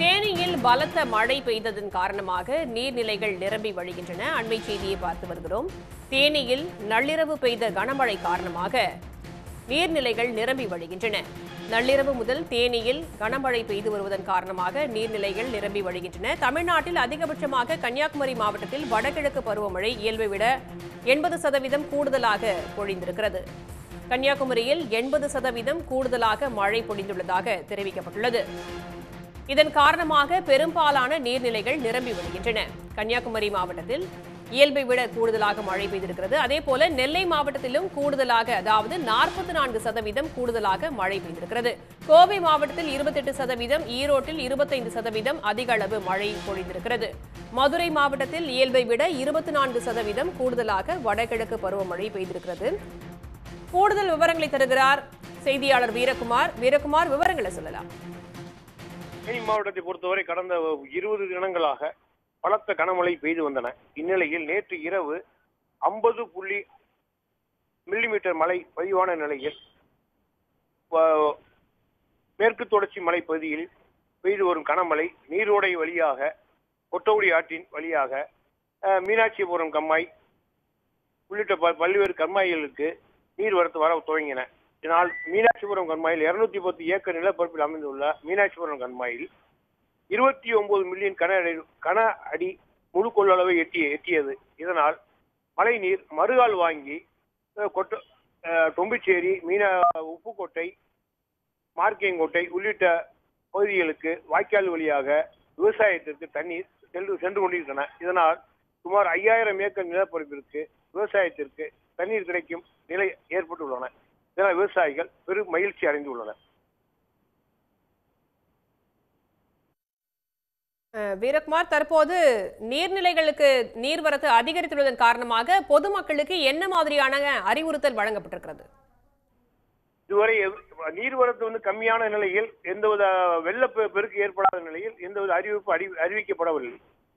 தேனியில் பலத்த மழை பெய்ததன் காரணமாக நீர்நிலைகள் நிரம்பி வழிகின்றன அண்மை செய்தியை பார்த்து வருகிறோம் தேனியில் நள்ளிரவு பெய்த கனமழை காரணமாக நீர்நிலைகள் நிரம்பி வழிகின்றன நள்ளிரவு முதல் தேனியில் கனமழை பெய்து வருவதன் காரணமாக நீர்நிலைகள் நிரம்பி வழிகின்றன தமிழ்நாட்டில் அதிகபட்சமாக கன்னியாகுமரி மாவட்டத்தில் வடகிழக்கு பருவமழை இயல்பை விட எண்பது சதவீதம் கூடுதலாக பொழிந்திருக்கிறது கன்னியாகுமரியில் எண்பது சதவீதம் கூடுதலாக மழை பொழிந்துள்ளதாக தெரிவிக்கப்பட்டுள்ளது இதன் காரணமாக பெரும்பாலான நீர்நிலைகள் நிரம்பி வருகின்றன கன்னியாகுமரி மாவட்டத்தில் இயல்பை விட கூடுதலாக மழை பெய்திருக்கிறது அதே போல நெல்லை மாவட்டத்திலும் கூடுதலாக அதாவது நாற்பத்தி நான்கு சதவீதம் கூடுதலாக மழை பெய்திருக்கிறது கோவை மாவட்டத்தில் இருபத்தெட்டு சதவீதம் ஈரோட்டில் இருபத்தைந்து சதவீதம் அதிக அளவு மழை பொழிந்திருக்கிறது மதுரை மாவட்டத்தில் இயல்பை விட இருபத்தி நான்கு சதவீதம் கூடுதலாக வடகிழக்கு பருவமழை பெய்திருக்கிறது கூடுதல் விவரங்களை தருகிறார் செய்தியாளர் வீரகுமார் வீரகுமார் விவரங்களை சொல்லலாம் தேனி மாவட்டத்தை பொறுத்தவரை கடந்த இருபது தினங்களாக பலத்த கனமழை பெய்து வந்தன இந்நிலையில் நேற்று இரவு ஐம்பது புள்ளி மில்லிமீட்டர் மழை பதிவான நிலையில் வ- மேற்கு தொடர்ச்சி மலை பகுதியில் பெய்து வரும் கனமழை நீரோடை வழியாக கொட்டகுடி ஆற்றின் வழியாக அஹ், மீனாட்சிபுரம் கம்மாய் உள்ளிட்ட ப- பல்வேறு கண்மாய்களுக்கு நீர்வரத்து வர துவங்கின இதனால் மீனாட்சிபுரம் கண்மாயில் இருநூத்தி பத்து ஏக்கர் நிலப்பரப்பில் அமைந்துள்ள மீனாட்சிபுரம் கண்மாயில் இருபத்தி ஒன்பது மில்லியன் கன அடி கன அடி முழு கொள்ளளவை எட்டிய எட்டியது இதனால் மழை நீர் மறுகால் வாங்கி அஹ், கொட்ட அஹ், தொம்பிச்சேரி மீன உப்புக்கோட்டை மார்க்கியங்கோட்டை உள்ளிட்ட பகுதிகளுக்கு வாய்க்கால் வழியாக விவசாயத்திற்கு தண்ணீர் சென்று சென்று கொண்டிருக்கின்றன இதனால் சுமார் ஐயாயிரம் ஏக்கர் நிலப்பரப்பிற்கு விவசாயத்திற்கு தண்ணீர் கிடைக்கும் நிலை ஏற்பட்டுள்ளன இதனால் விவசாயிகள் பெரும் மகிழ்ச்சி அடைந்துள்ளனர் அஹ், வீரகுமார் தற்போது நீர்நிலைகளுக்கு நீர்வரத்து அதிகரித்துள்ளதன் காரணமாக பொதுமக்களுக்கு என்ன மாதிரியான அறிவுறுத்தல் வழங்கப்பட்டிருக்கிறது இதுவரை எவ்- நீர்வரத்து வந்து கம்மியான நிலையில் எந்தவித வெள்ள பெ- பெருக்கு ஏற்படாத நிலையில் எந்தவித அறிவிப்பு அறி- அறிவிக்கப்படவில்லை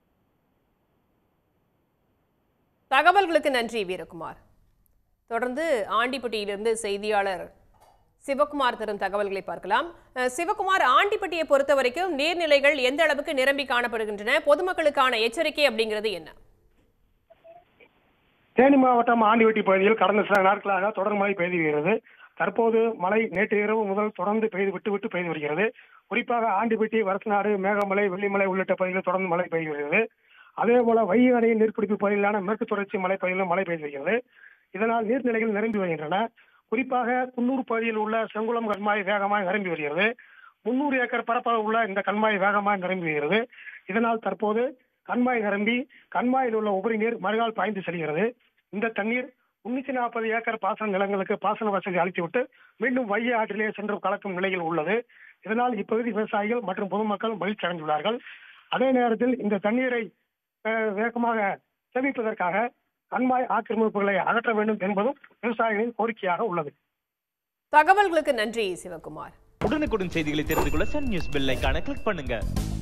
தகவல்களுக்கு நன்றி வீரகுமார் தொடர்ந்து ஆண்டிப்பட்டியிலிருந்து செய்தியாளர் சிவகுமார் தரும் தகவல்களை பார்க்கலாம் அஹ், சிவகுமார் ஆண்டிப்பட்டியை பொறுத்த வரைக்கும் நீர்நிலைகள் எந்த அளவுக்கு நிரம்பி காணப்படுகின்றன பொதுமக்களுக்கான எச்சரிக்கை அப்படிங்கிறது என்ன தேனி மாவட்டம் ஆண்டிவட்டி பகுதியில் கடந்த சில நாட்களாக தொடர் மழை பெய்து வருகிறது தற்போது மழை நேற்று இரவு முதல் தொடர்ந்து பெய்து விட்டு விட்டு பெய்து வருகிறது குறிப்பாக ஆண்டிப்பட்டி வரசநாடு மேகமலை வெள்ளிமலை உள்ளிட்ட பகுதிகளில் தொடர்ந்து மழை பெய்து வருகிறது அதே போல வைகை அணையின் நீர்பிடிப்பு பகுதியிலான மேற்கு தொடர்ச்சி மலை பகுதியிலும் மழை பெய்து வருகிறது இதனால் நீர்நிலைகள் நிரம்பி வருகின்றன குறிப்பாக குன்னூர் பகுதியில் உள்ள செங்குளம் கண்மாய் வேகமாய் நிரம்பி வருகிறது முன்னூறு ஏக்கர் பரப்பளவு உள்ள இந்த கண்மாய் வேகமாய் நிரம்பி வருகிறது இதனால் தற்போது கண்மாய் நிரம்பி கண்மாயில் உள்ள உபரி நீர் மறுகால் பாய்ந்து செல்கிறது இந்த தண்ணீர் முன்னூத்தி நாற்பது ஏக்கர் பாசன நிலங்களுக்கு பாசன வசதி அளித்துவிட்டு மீண்டும் வைகை ஆற்றிலே சென்று கலக்கும் நிலையில் உள்ளது இதனால் இப்பகுதி விவசாயிகள் மற்றும் பொதுமக்கள் மகிழ்ச்சி அடைந்துள்ளார்கள் அதே நேரத்தில் இந்த தண்ணீரை அஹ், வேகமாக சேமிப்பதற்காக கண்மாய் ஆக்கிரமிப்புகளை அகற்ற வேண்டும் என்பதும் விவசாயிகளின் கோரிக்கையாக உள்ளது தகவல்களுக்கு நன்றி சிவகுமார் உடனுக்குடன் செய்திகளை தெரிந்து கொள்ள சன் நியூஸ் பெல் ஐகானை கிளிக் பண்ணுங்க